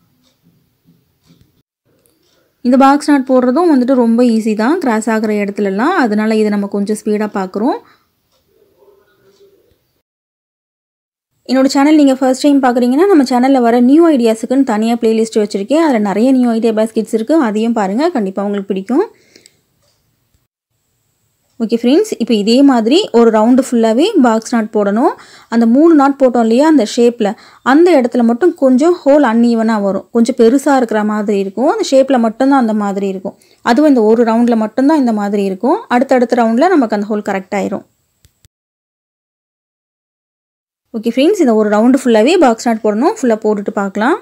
இந்த பாக்ஸ் நாட் போடுறதும் வந்துட்டு ரொம்ப ஈஸி தான் கிராஸ் ஆகிற இடத்துலலாம் அதனால் இதை நம்ம கொஞ்சம் ஸ்பீடாக பார்க்குறோம் என்னோட சேனல் நீங்கள் ஃபர்ஸ்ட் டைம் பார்க்குறீங்கன்னா நம்ம சேனலில் வர நியூ ஐடியாஸுக்குன்னு தனியாக பிளேலிஸ்ட் வச்சுருக்கேன் அதில் நிறைய நியூ ஐடியா பேஸ்கெட்ஸ் இருக்குது அதையும் பாருங்கள் கண்டிப்பாக உங்களுக்கு பிடிக்கும் ஓகே ஃப்ரெண்ட்ஸ் இப்போ இதே மாதிரி ஒரு ரவுண்டு ஃபுல்லாகவே பாக்ஸ் நாட் போடணும் அந்த மூணு நாட் போட்டோம் இல்லையா அந்த ஷேப்பில் அந்த இடத்துல மட்டும் கொஞ்சம் ஹோல் அன்ஈவனாக வரும் கொஞ்சம் பெருசாக இருக்கிற மாதிரி இருக்கும் அந்த ஷேப்பில் மட்டும்தான் அந்த மாதிரி இருக்கும் அதுவும் இந்த ஒரு ரவுண்டில் மட்டும்தான் இந்த மாதிரி இருக்கும் அடுத்தடுத்த ரவுண்டில் நமக்கு அந்த ஹோல் கரெக்ட் ஆயிரும் ஓகே ஃப்ரெண்ட்ஸ் இந்த ஒரு ரவுண்டு ஃபுல்லாகவே பாக்ஸ் நாட் போடணும் ஃபுல்லாக போட்டுட்டு பார்க்கலாம்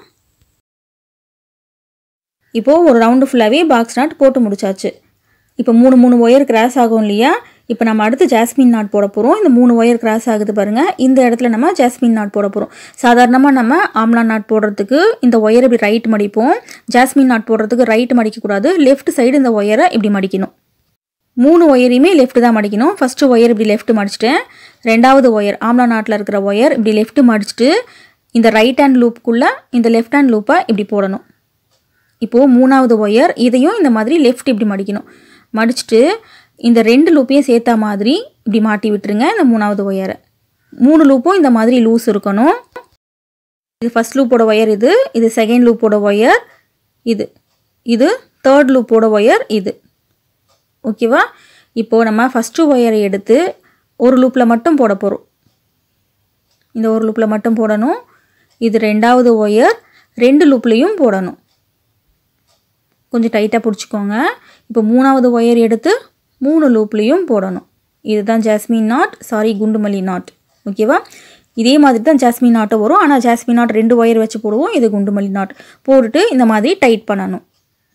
இப்போது ஒரு ரவுண்டு ஃபுல்லாகவே பாக்ஸ் நாட் போட்டு முடிச்சாச்சு இப்போ மூணு மூணு ஒயர் கிராஸ் ஆகும் இல்லையா இப்போ நம்ம அடுத்து ஜாஸ்மின் நாட் போட போகிறோம் இந்த மூணு ஒயர் கிராஸ் ஆகுது பாருங்கள் இந்த இடத்துல நம்ம ஜாஸ்மின் நாட் போட போகிறோம் சாதாரணமாக நம்ம ஆம்லா நாட் போடுறதுக்கு இந்த ஒயரை இப்படி ரைட் மடிப்போம் ஜாஸ்மின் நாட் போடுறதுக்கு ரைட் மடிக்கக்கூடாது லெஃப்ட் சைடு இந்த ஒயரை இப்படி மடிக்கணும் மூணு ஒயரையுமே லெஃப்ட் தான் மடிக்கணும் ஃபஸ்ட்டு ஒயர் இப்படி லெஃப்ட் மடிச்சிட்டேன் ரெண்டாவது ஒயர் ஆம்லா நாட்டில் இருக்கிற ஒயர் இப்படி லெஃப்ட் மடிச்சிட்டு இந்த ரைட் ஹேண்ட் லூப்புக்குள்ளே இந்த லெஃப்ட் ஹேண்ட் லூப்பை இப்படி போடணும் இப்போது மூணாவது ஒயர் இதையும் இந்த மாதிரி லெஃப்ட் இப்படி மடிக்கணும் மடிச்சுட்டு இந்த ரெண்டு லூப்பையும் சேர்த்த மாதிரி இப்படி மாட்டி விட்டுருங்க இந்த மூணாவது ஒயரை மூணு லூப்பும் இந்த மாதிரி லூஸ் இருக்கணும் இது ஃபஸ்ட் லூப்போட ஒயர் இது இது செகண்ட் லூப்போட ஒயர் இது இது தேர்ட் லூப்போட ஒயர் இது ஓகேவா இப்போது நம்ம ஃபஸ்ட்டு ஒயரை எடுத்து ஒரு லூப்பில் மட்டும் போட போகிறோம் இந்த ஒரு லூப்பில் மட்டும் போடணும் இது ரெண்டாவது ஒயர் ரெண்டு லூப்லேயும் போடணும் கொஞ்சம் டைட்டாக பிடிச்சிக்கோங்க இப்போ மூணாவது ஒயர் எடுத்து மூணு லூப்லேயும் போடணும் இதுதான் ஜாஸ்மின் நாட் சாரி குண்டுமல்லி நாட் ஓகேவா இதே மாதிரி தான் ஜாஸ்மின் நாட்டும் வரும் ஆனால் ஜாஸ்மின் நாட் ரெண்டு ஒயர் வச்சு போடுவோம் இது குண்டுமல்லி நாட் போட்டுட்டு இந்த மாதிரி டைட் பண்ணணும்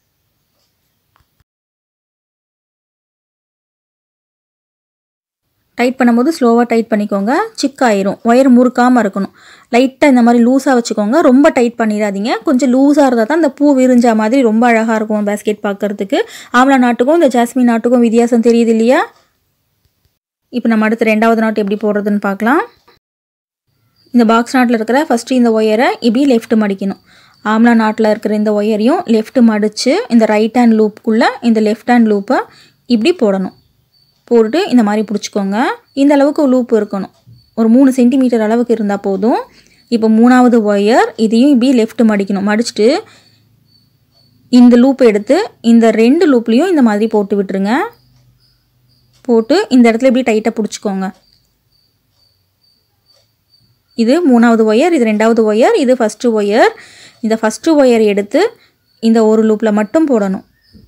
டைட் பண்ணும்போது ஸ்லோவாக டைட் பண்ணிக்கோங்க சிக்காயிரும் ஒயர் முறுக்காமல் இருக்கணும் லைட்டாக இந்த மாதிரி லூஸாக வச்சுக்கோங்க ரொம்ப டைட் பண்ணிடாதீங்க கொஞ்சம் லூஸாக இருந்தால் தான் இந்த பூ விரிஞ்ச மாதிரி ரொம்ப அழகாக இருக்கும் பேஸ்கெட் பார்க்குறதுக்கு ஆம்லா நாட்டுக்கும் இந்த ஜாஸ்மின் நாட்டுக்கும் வித்தியாசம் தெரியுது இல்லையா இப்போ நம்ம அடுத்து ரெண்டாவது நாட்டு எப்படி போடுறதுன்னு பார்க்கலாம் இந்த பாக்ஸ் நாட்டில் இருக்கிற ஃபஸ்ட்டு இந்த ஒயரை இப்படி லெஃப்ட் மடிக்கணும் ஆம்லா நாட்டில் இருக்கிற இந்த ஒயரையும் லெஃப்ட் மடித்து இந்த ரைட் ஹேண்ட் லூப்புக்குள்ளே இந்த லெஃப்ட் ஹேண்ட் லூப்பை இப்படி போடணும் போட்டுட்டு இந்த மாதிரி பிடிச்சிக்கோங்க இந்த அளவுக்கு லூப் இருக்கணும் ஒரு மூணு சென்டிமீட்டர் அளவுக்கு இருந்தால் போதும் இப்போ மூணாவது ஒயர் இதையும் இப்படி லெஃப்ட் மடிக்கணும் மடிச்சுட்டு இந்த லூப் எடுத்து இந்த ரெண்டு லூப்லேயும் இந்த மாதிரி போட்டு விட்டுருங்க போட்டு இந்த இடத்துல இப்படி டைட்டாக பிடிச்சிக்கோங்க இது மூணாவது ஒயர் இது ரெண்டாவது ஒயர் இது ஃபஸ்ட்டு ஒயர் இந்த ஃபஸ்ட்டு ஒயர் எடுத்து இந்த ஒரு லூப்பில் மட்டும் போடணும்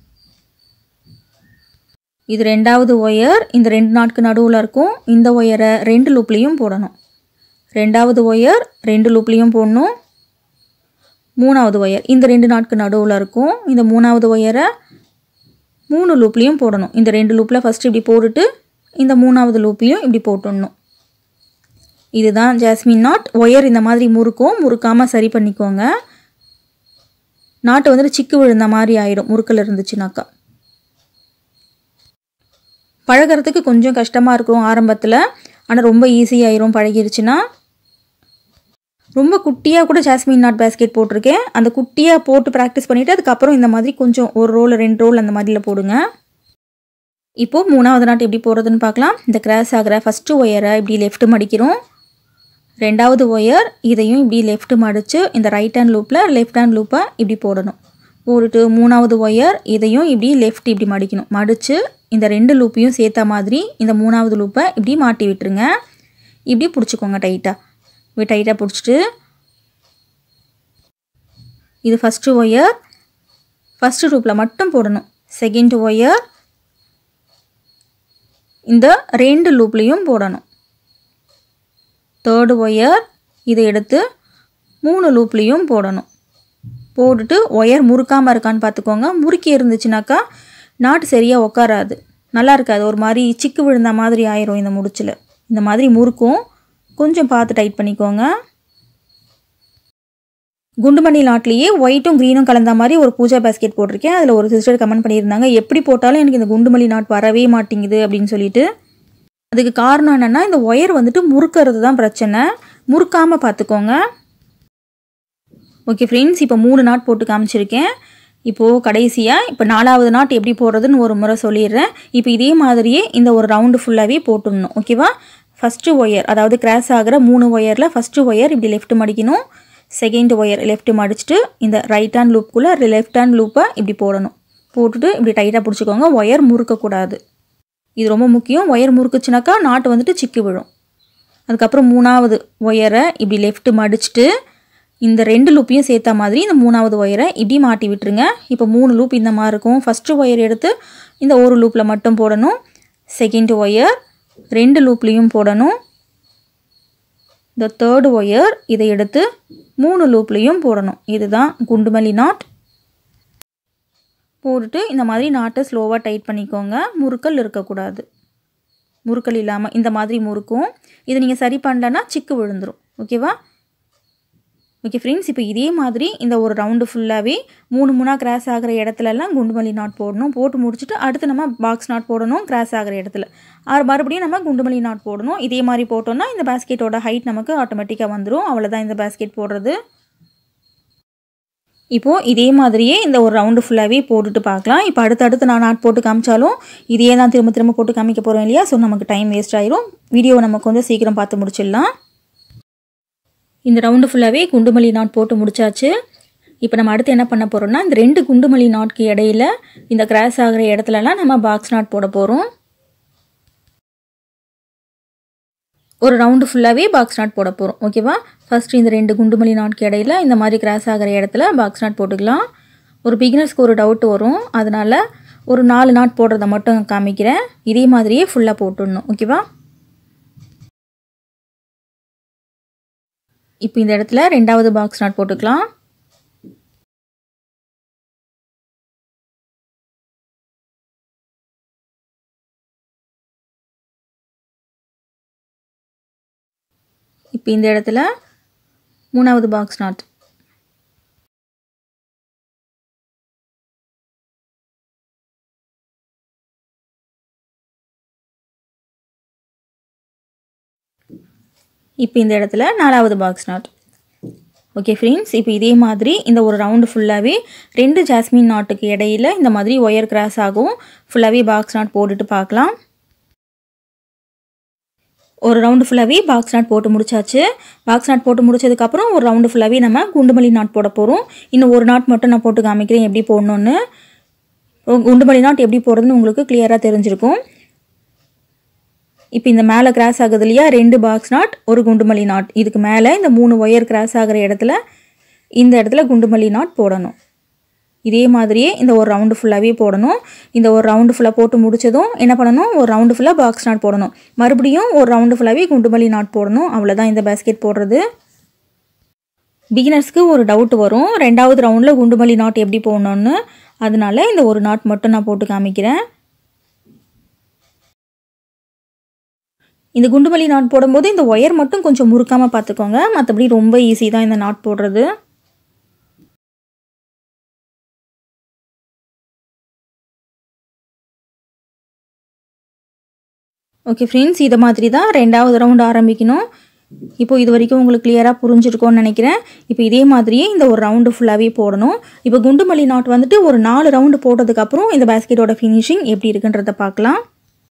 இது ரெண்டாவது ஒயர் இந்த ரெண்டு நாட்கு நடுவில் இருக்கும் இந்த ஒயரை ரெண்டு லூப்லேயும் போடணும் ரெண்டாவது ஒயர் ரெண்டு லூப்லேயும் போடணும் மூணாவது ஒயர் இந்த ரெண்டு நாட்கு நடுவில் இருக்கும் இந்த மூணாவது ஒயரை மூணு லூப்லேயும் போடணும் இந்த ரெண்டு லூப்பில் ஃபஸ்ட்டு இப்படி போட்டுட்டு இந்த மூணாவது லூப்பையும் இப்படி போட்டுடணும் இதுதான் ஜாஸ்மின் நாட் ஒயர் இந்த மாதிரி முறுக்கும் முறுக்காமல் சரி பண்ணிக்கோங்க நாட்டு வந்துட்டு சிக்கு விழுந்த மாதிரி ஆயிடும் முறுக்கில் இருந்துச்சுனாக்கா பழகிறதுக்கு கொஞ்சம் கஷ்டமாக இருக்கும் ஆரம்பத்தில் ஆனால் ரொம்ப ஈஸியாயிரும் பழகிருச்சுன்னா ரொம்ப குட்டியாக கூட ஜாஸ்மின் நாட் பேஸ்கெட் போட்டிருக்கேன் அந்த குட்டியாக போட்டு ப்ராக்டிஸ் பண்ணிவிட்டு அதுக்கப்புறம் இந்த மாதிரி கொஞ்சம் ஒரு ரோல் ரெண்டு ரோல் அந்த மாதிரியில் போடுங்க இப்போது மூணாவது நாட் எப்படி போடுறதுன்னு பார்க்கலாம் இந்த கிராஸ் ஆகிற ஃபஸ்ட்டு ஒயரை இப்படி லெஃப்ட் மடிக்கிறோம் ரெண்டாவது ஒயர் இதையும் இப்படி லெஃப்ட் மடித்து இந்த ரைட் ஹேண்ட் லூப்பில் லெஃப்ட் ஹேண்ட் லூப்பை இப்படி போடணும் போட்டுட்டு மூணாவது ஒயர் இதையும் இப்படி லெஃப்ட் இப்படி மடிக்கணும் மடித்து இந்த ரெண்டு லூப்பையும் சேர்த்த மாதிரி இந்த மூணாவது லூப்பை இப்படி மாட்டி விட்டுருங்க இப்படி பிடிச்சிக்கோங்க டைட்டாக இப்படி டைட்டாக பிடிச்சிட்டு இது ஃபஸ்ட்டு ஒயர் ஃபஸ்ட்டு லூப்பில் மட்டும் போடணும் செகண்ட் ஒயர் இந்த ரெண்டு லூப்லேயும் போடணும் தேர்டு ஒயர் இதை எடுத்து மூணு லூப்லேயும் போடணும் போட்டுட்டு ஒயர் முறுக்காமல் இருக்கான்னு பார்த்துக்கோங்க முறுக்கி இருந்துச்சுனாக்கா நாட்டு சரியாக உட்காராது நல்லா இருக்காது ஒரு மாதிரி சிக்கு விழுந்த மாதிரி ஆயிரும் இந்த முடிச்சில் இந்த மாதிரி முறுக்கும் கொஞ்சம் பார்த்து டைட் பண்ணிக்கோங்க குண்டுமணி நாட்லேயே ஒயிட்டும் க்ரீனும் கலந்த மாதிரி ஒரு பூஜா பேஸ்கெட் போட்டிருக்கேன் அதில் ஒரு சிஸ்டர் கமெண்ட் பண்ணியிருந்தாங்க எப்படி போட்டாலும் எனக்கு இந்த குண்டுமல்லி நாட் வரவே மாட்டேங்குது அப்படின்னு சொல்லிட்டு அதுக்கு காரணம் என்னென்னா இந்த ஒயர் வந்துட்டு முறுக்கிறது தான் பிரச்சனை முறுக்காமல் பார்த்துக்கோங்க ஓகே ஃப்ரெண்ட்ஸ் இப்போ மூணு நாட் போட்டு காமிச்சிருக்கேன் இப்போது கடைசியாக இப்போ நாலாவது நாட் எப்படி போடுறதுன்னு ஒரு முறை சொல்லிடுறேன் இப்போ இதே மாதிரியே இந்த ஒரு ரவுண்டு ஃபுல்லாகவே போட்டுடணும் ஓகேவா ஃபஸ்ட்டு ஒயர் அதாவது கிராஸ் ஆகிற மூணு ஒயரில் ஃபஸ்ட்டு ஒயர் இப்படி லெஃப்ட் மடிக்கணும் செகண்ட் ஒயர் லெஃப்ட் மடிச்சுட்டு இந்த ரைட் ஹேண்ட் லூப்புக்குள்ளே லெஃப்ட் ஹேண்ட் லூப்பை இப்படி போடணும் போட்டுட்டு இப்படி டைட்டாக பிடிச்சிக்கோங்க ஒயர் முறுக்கக்கூடாது இது ரொம்ப முக்கியம் ஒயர் முறுக்குச்சுனாக்கா நாட்டு வந்துட்டு சிக்கி விழும் அதுக்கப்புறம் மூணாவது ஒயரை இப்படி லெஃப்ட் மடிச்சுட்டு இந்த ரெண்டு லூப்பையும் சேர்த்த மாதிரி இந்த மூணாவது ஒயரை இப்படி மாட்டி விட்டுருங்க இப்போ மூணு லூப் இந்த மாதிரி இருக்கும் ஃபஸ்ட்டு ஒயர் எடுத்து இந்த ஒரு லூப்பில் மட்டும் போடணும் செகண்ட் ஒயர் ரெண்டு லூப்லேயும் போடணும் இந்த தேர்டு ஒயர் இதை எடுத்து மூணு லூப்லேயும் போடணும் இதுதான் குண்டுமல்லி நாட் போட்டுட்டு இந்த மாதிரி நாட்டை ஸ்லோவாக டைட் பண்ணிக்கோங்க முறுக்கல் இருக்கக்கூடாது முறுக்கல் இல்லாமல் இந்த மாதிரி முறுக்கும் இதை நீங்கள் சரி பண்ணலன்னா சிக்கு விழுந்துடும் ஓகேவா ஓகே ஃப்ரெண்ட்ஸ் இப்போ இதே மாதிரி இந்த ஒரு ரவுண்டு ஃபுல்லாகவே மூணு மூணாக கிராஸ் ஆகிற இடத்துலலாம் குண்டுமல்லி நாட் போடணும் போட்டு முடிச்சுட்டு அடுத்து நம்ம பாக்ஸ் நாட் போடணும் கிராஸ் ஆகிற இடத்துல ஆறு மறுபடியும் நம்ம குண்டுமல்லி நாட் போடணும் இதே மாதிரி போட்டோம்னா இந்த பேஸ்கெட்டோட ஹைட் நமக்கு ஆட்டோமேட்டிக்காக வந்துடும் அவ்வளோதான் இந்த பேஸ்கெட் போடுறது இப்போது இதே மாதிரியே இந்த ஒரு ரவுண்டு ஃபுல்லாகவே போட்டுட்டு பார்க்கலாம் இப்போ அடுத்தடுத்து நான் நாட் போட்டு காமிச்சாலும் இதே தான் திரும்ப திரும்ப போட்டு காமிக்க போகிறோம் இல்லையா ஸோ நமக்கு டைம் வேஸ்ட் ஆயிரும் வீடியோவை நம்ம கொஞ்சம் சீக்கிரம் பார்த்து முடிச்சிடலாம் இந்த ரவுண்டு ஃபுல்லாகவே குண்டுமல்லி நாட் போட்டு முடிச்சாச்சு இப்போ நம்ம அடுத்து என்ன பண்ண போகிறோம்னா இந்த ரெண்டு குண்டுமல்லி நாட்க்கு இடையில இந்த கிராஸ் ஆகிற இடத்துலலாம் நம்ம பாக்ஸ் நாட் போட போகிறோம் ஒரு ரவுண்டு ஃபுல்லாகவே பாக்ஸ் நாட் போட போகிறோம் ஓகேவா ஃபஸ்ட்டு இந்த ரெண்டு குண்டுமல்லி நாட்க்கு இடையில இந்த மாதிரி கிராஸ் ஆகிற இடத்துல பாக்ஸ் நாட் போட்டுக்கலாம் ஒரு பிகினர்ஸ்க்கு ஒரு டவுட் வரும் அதனால் ஒரு நாலு நாட் போடுறத மட்டும் காமிக்கிறேன் இதே மாதிரியே ஃபுல்லாக போட்டுடணும் ஓகேவா இப்போ இந்த இடத்துல ரெண்டாவது பாக்ஸ் நாட் போட்டுக்கலாம் இப்போ இந்த இடத்துல மூணாவது பாக்ஸ் நாட் இப்போ இந்த இடத்துல நாலாவது பாக்ஸ் நாட் ஓகே ஃப்ரெண்ட்ஸ் இப்போ இதே மாதிரி இந்த ஒரு ரவுண்டு ஃபுல்லாகவே ரெண்டு ஜாஸ்மின் நாட்டுக்கு இடையில இந்த மாதிரி ஒயர் கிராஸ் ஆகும் ஃபுல்லாகவே பாக்ஸ் நாட் போட்டுட்டு பார்க்கலாம் ஒரு ரவுண்டு ஃபுல்லாகவே பாக்ஸ் நாட் போட்டு முடிச்சாச்சு பாக்ஸ் நாட் போட்டு முடிச்சதுக்கப்புறம் ஒரு ரவுண்டு ஃபுல்லாகவே நம்ம குண்டுமல்லி நாட் போட போகிறோம் இன்னும் ஒரு நாட் மட்டும் நான் போட்டு காமிக்கிறேன் எப்படி போடணுன்னு குண்டுமல்லி நாட் எப்படி போடுறதுன்னு உங்களுக்கு கிளியராக தெரிஞ்சிருக்கும் இப்போ இந்த மேலே கிராஸ் ஆகுது இல்லையா ரெண்டு பாக்ஸ் நாட் ஒரு குண்டுமல்லி நாட் இதுக்கு மேலே இந்த மூணு ஒயர் கிராஸ் ஆகிற இடத்துல இந்த இடத்துல குண்டுமல்லி நாட் போடணும் இதே மாதிரியே இந்த ஒரு ரவுண்டு ஃபுல்லாகவே போடணும் இந்த ஒரு ரவுண்டு ஃபுல்லாக போட்டு முடிச்சதும் என்ன பண்ணணும் ஒரு ரவுண்டு ஃபுல்லாக பாக்ஸ் நாட் போடணும் மறுபடியும் ஒரு ரவுண்டு ஃபுல்லாகவே குண்டுமல்லி நாட் போடணும் அவ்வளோதான் இந்த பேஸ்கெட் போடுறது பிகினர்ஸ்க்கு ஒரு டவுட் வரும் ரெண்டாவது ரவுண்டில் குண்டுமல்லி நாட் எப்படி போடணும்னு அதனால இந்த ஒரு நாட் மட்டும் நான் போட்டு காமிக்கிறேன் இந்த குண்டுமல்லி நாட் போடும்போது இந்த ஒயர் மட்டும் கொஞ்சம் முறுக்காமல் பார்த்துக்கோங்க மற்றபடி ரொம்ப ஈஸி தான் இந்த நாட் போடுறது ஓகே ஃப்ரெண்ட்ஸ் இதை மாதிரி தான் ரெண்டாவது ரவுண்ட் ஆரம்பிக்கணும் இப்போ இது வரைக்கும் உங்களுக்கு கிளியராக புரிஞ்சிருக்கும்னு நினைக்கிறேன் இப்போ இதே மாதிரியே இந்த ஒரு ரவுண்டு ஃபுல்லாகவே போடணும் இப்போ குண்டுமல்லி நாட் வந்துட்டு ஒரு நாலு ரவுண்டு போட்டதுக்கப்புறம் இந்த பேஸ்கெட்டோட ஃபினிஷிங் எப்படி இருக்குன்றத பார்க்கலாம்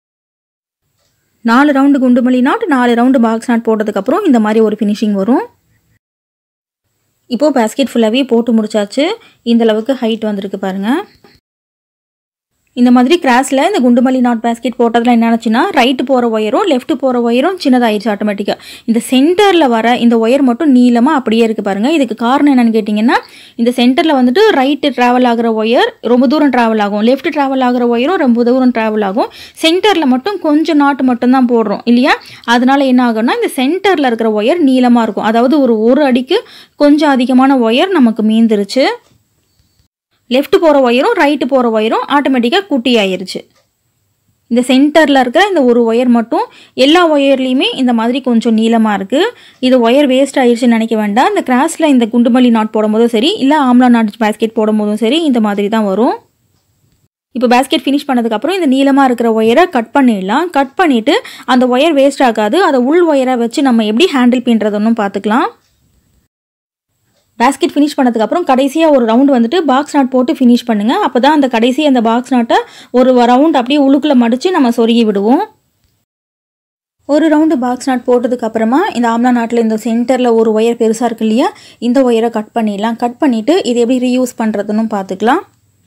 நாலு ரவுண்டு குண்டுமல்லி நாட் நாலு ரவுண்டு பாக்ஸ் நாட் போட்டதுக்கப்புறம் இந்த மாதிரி ஒரு ஃபினிஷிங் வரும் இப்போது பேஸ்கெட் ஃபுல்லாகவே போட்டு முடிச்சாச்சு இந்த அளவுக்கு ஹைட் வந்திருக்கு பாருங்கள் இந்த மாதிரி கிராஸில் இந்த குண்டுமல்லி நாட் பேஸ்கெட் போட்டதில் என்ன ஆச்சுன்னா ரைட்டு போகிற ஒயரும் லெஃப்ட் போகிற ஒயரும் சின்னதாயிடுச்சு ஆட்டோமேட்டிக்காக இந்த சென்டரில் வர இந்த ஒயர் மட்டும் நீளமாக அப்படியே இருக்குது பாருங்கள் இதுக்கு காரணம் என்னென்னு கேட்டிங்கன்னா இந்த சென்டரில் வந்துட்டு ரைட்டு ட்ராவல் ஆகிற ஒயர் ரொம்ப தூரம் ட்ராவல் ஆகும் லெஃப்ட் ட்ராவல் ஆகிற ஒயரும் ரொம்ப தூரம் ட்ராவல் ஆகும் சென்டரில் மட்டும் கொஞ்சம் நாட்டு மட்டும்தான் போடுறோம் இல்லையா அதனால என்ன ஆகும்னா இந்த சென்டரில் இருக்கிற ஒயர் நீளமாக இருக்கும் அதாவது ஒரு ஒரு அடிக்கு கொஞ்சம் அதிகமான ஒயர் நமக்கு மீந்துருச்சு லெஃப்ட் போகிற ஒயரும் ரைட்டு போகிற ஒயரும் ஆட்டோமேட்டிக்காக குட்டி ஆயிருச்சு இந்த சென்டரில் இருக்கிற இந்த ஒரு ஒயர் மட்டும் எல்லா ஒயர்லேயுமே இந்த மாதிரி கொஞ்சம் நீளமாக இருக்குது இது ஒயர் வேஸ்ட் ஆயிடுச்சுன்னு நினைக்க வேண்டாம் இந்த கிராஸில் இந்த குண்டுமல்லி நாட் போடும்போதும் சரி இல்லை ஆம்லா நாட் பேஸ்கெட் போடும்போதும் சரி இந்த மாதிரி தான் வரும் இப்போ பேஸ்கெட் ஃபினிஷ் பண்ணதுக்கப்புறம் இந்த நீளமாக இருக்கிற ஒயரை கட் பண்ணிடலாம் கட் பண்ணிவிட்டு அந்த ஒயர் வேஸ்ட் ஆகாது அதை உள் ஒயரை வச்சு நம்ம எப்படி ஹேண்டில் பண்ணுறதுன்னு பார்த்துக்கலாம் பேஸ்கெட் ஃபினிஷ் பண்ணதுக்கப்புறம் கடைசியாக ஒரு ரவுண்டு வந்துட்டு பாக்ஸ் நாட் போட்டு ஃபினிஷ் பண்ணுங்கள் அப்போ தான் அந்த கடைசி அந்த பாக்ஸ் நாட்டை ஒரு ரவுண்ட் அப்படியே உள்ளுக்குள்ளே மடித்து நம்ம சொருகி விடுவோம் ஒரு ரவுண்டு பாக்ஸ் நாட் போட்டதுக்கு அப்புறமா இந்த ஆம்லா நாட்டில் இந்த சென்டரில் ஒரு ஒயர் பெருசாக இருக்கு இல்லையா இந்த ஒயரை கட் பண்ணிடலாம் கட் பண்ணிவிட்டு இது எப்படி ரீயூஸ் பண்ணுறதுன்னு பார்த்துக்கலாம்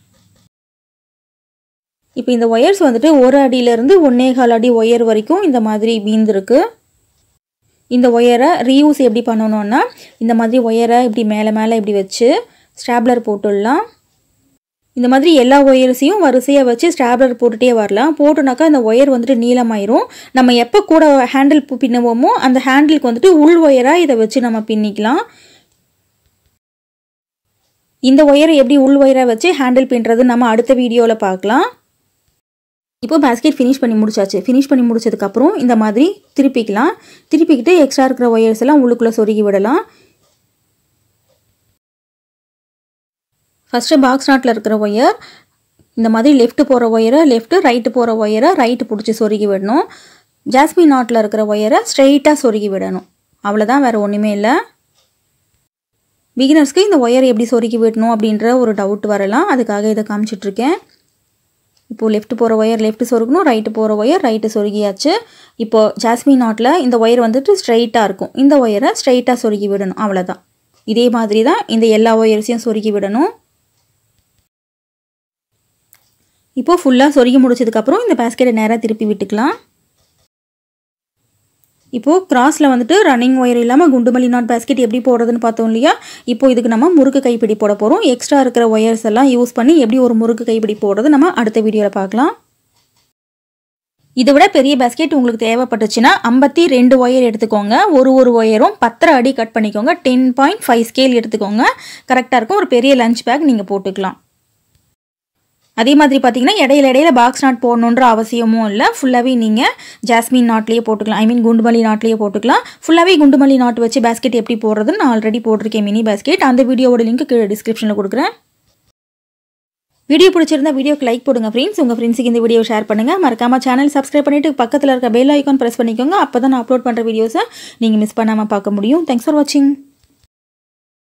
இப்போ இந்த ஒயர்ஸ் வந்துட்டு ஒரு அடியிலேருந்து ஒன்னே கால் அடி ஒயர் வரைக்கும் இந்த மாதிரி வீந்திருக்கு இந்த ஒயரை ரீயூஸ் எப்படி பண்ணணும்னா இந்த மாதிரி ஒயரை இப்படி மேலே மேலே இப்படி வச்சு ஸ்டாப்லர் போட்டுடலாம் இந்த மாதிரி எல்லா ஒயர்ஸையும் வரிசையாக வச்சு ஸ்டாப்லர் போட்டுகிட்டே வரலாம் போட்டோனாக்கா அந்த ஒயர் வந்துட்டு நீளமாயிரும் நம்ம எப்போ கூட ஹேண்டில் பின்னுவோமோ அந்த ஹேண்டிலுக்கு வந்துட்டு உள் ஒயராக இதை வச்சு நம்ம பின்னிக்கலாம் இந்த ஒயரை எப்படி உள் ஒயரை வச்சு ஹேண்டில் பின்னுறது நம்ம அடுத்த வீடியோவில் பார்க்கலாம் இப்போ பேஸ்கெட் ஃபினிஷ் பண்ணி முடிச்சாச்சு ஃபினிஷ் பண்ணி முடிச்சதுக்கப்புறம் இந்த மாதிரி திருப்பிக்கலாம் திருப்பிக்கிட்டு எக்ஸ்ட்ரா இருக்கிற ஒயர்ஸ் எல்லாம் உள்ளுக்குள்ளே சொருகி விடலாம் ஃபஸ்ட்டு பாக்ஸ் நாட்டில் இருக்கிற ஒயர் இந்த மாதிரி லெஃப்ட் போகிற ஒயரை லெஃப்ட்டு ரைட்டு போகிற ஒயரை ரைட்டு பிடிச்சி சொருகி விடணும் ஜாஸ்மின் நாட்டில் இருக்கிற ஒயரை ஸ்ட்ரெயிட்டாக சொருகி விடணும் அவ்வளோதான் வேறு ஒன்றுமே இல்லை பிகினர்ஸ்க்கு இந்த ஒயர் எப்படி சொருகி விடணும் அப்படின்ற ஒரு டவுட் வரலாம் அதுக்காக இதை காமிச்சிட்ருக்கேன் இப்போது லெஃப்ட் போகிற ஒயர் லெஃப்ட் சொருகணும் ரைட்டு போகிற ஒயர் ரைட்டு சொருகியாச்சு இப்போது ஜாஸ்மின் நாட்டில் இந்த ஒயர் வந்துட்டு ஸ்ட்ரைட்டாக இருக்கும் இந்த ஒயரை ஸ்ட்ரைட்டாக சொருகி விடணும் அவ்வளோதான் இதே மாதிரி தான் இந்த எல்லா ஒயர்ஸையும் சொருகி விடணும் இப்போது ஃபுல்லாக சொருகி முடிச்சதுக்கப்புறம் இந்த பேஸ்கெட்டை நேராக திருப்பி விட்டுக்கலாம் இப்போது கிராஸில் வந்துட்டு ரன்னிங் ஒயர் இல்லாமல் குண்டுமல்லி நாட் பேஸ்கெட் எப்படி போடுறதுன்னு பார்த்தோம் இல்லையா இப்போ இதுக்கு நம்ம முறுக்கு கைப்பிடி போட போகிறோம் எக்ஸ்ட்ரா இருக்கிற ஒயர்ஸ் எல்லாம் யூஸ் பண்ணி எப்படி ஒரு முறுக்கு கைப்பிடி போடுறது நம்ம அடுத்த வீடியோவில் பார்க்கலாம் இதை விட பெரிய பேஸ்கெட் உங்களுக்கு தேவைப்பட்டுச்சுன்னா ஐம்பத்தி ரெண்டு ஒயர் எடுத்துக்கோங்க ஒரு ஒரு ஒயரும் பத்தரை அடி கட் பண்ணிக்கோங்க டென் பாயிண்ட் ஃபைவ் ஸ்கேல் எடுத்துக்கோங்க கரெக்டாக இருக்கும் ஒரு பெரிய லஞ்ச் பேக் நீங்கள் போட்டுக்கலாம் அதே மாதிரி பார்த்தீங்கன்னா இடையில இடையில பாக்ஸ் நாட் போடணுன்ற அவசியமும் இல்லை ஃபுல்லாகவே நீங்கள் ஜாஸ்மின் நாட்லேயே போட்டுக்கலாம் ஐ மீன் குண்டுமல்லி நாட்லேயே போட்டுக்கலாம் ஃபுல்லாகவே குண்டுமல்லி நாட் வச்சு பேஸ்கெட் எப்படி போடுறதுன்னு நான் ஆல்ரெடி போட்டிருக்கேன் மினி பேஸ்கெட் அந்த வீடியோவோட லிங்க் கீழே டிஸ்கிரிப்ஷனில் கொடுக்குறேன் வீடியோ பிடிச்சிருந்தா வீடியோக்கு லைக் போடுங்க ஃப்ரெண்ட்ஸ் உங்கள் ஃப்ரெண்ட்ஸுக்கு இந்த வீடியோ ஷேர் பண்ணுங்கள் மறக்காமல் சேனல் சப்ஸ்கிரைப் பண்ணிவிட்டு பக்கத்தில் இருக்க பெல் ஐக்கான் ப்ரெஸ் பண்ணிக்கோங்க அப்போ தான் நான் அப்லோட் பண்ணுற வீடியோஸை நீங்கள் மிஸ் பண்ணாமல் பார்க்க முடியும் தேங்க்ஸ் ஃபார் வாட்சிங்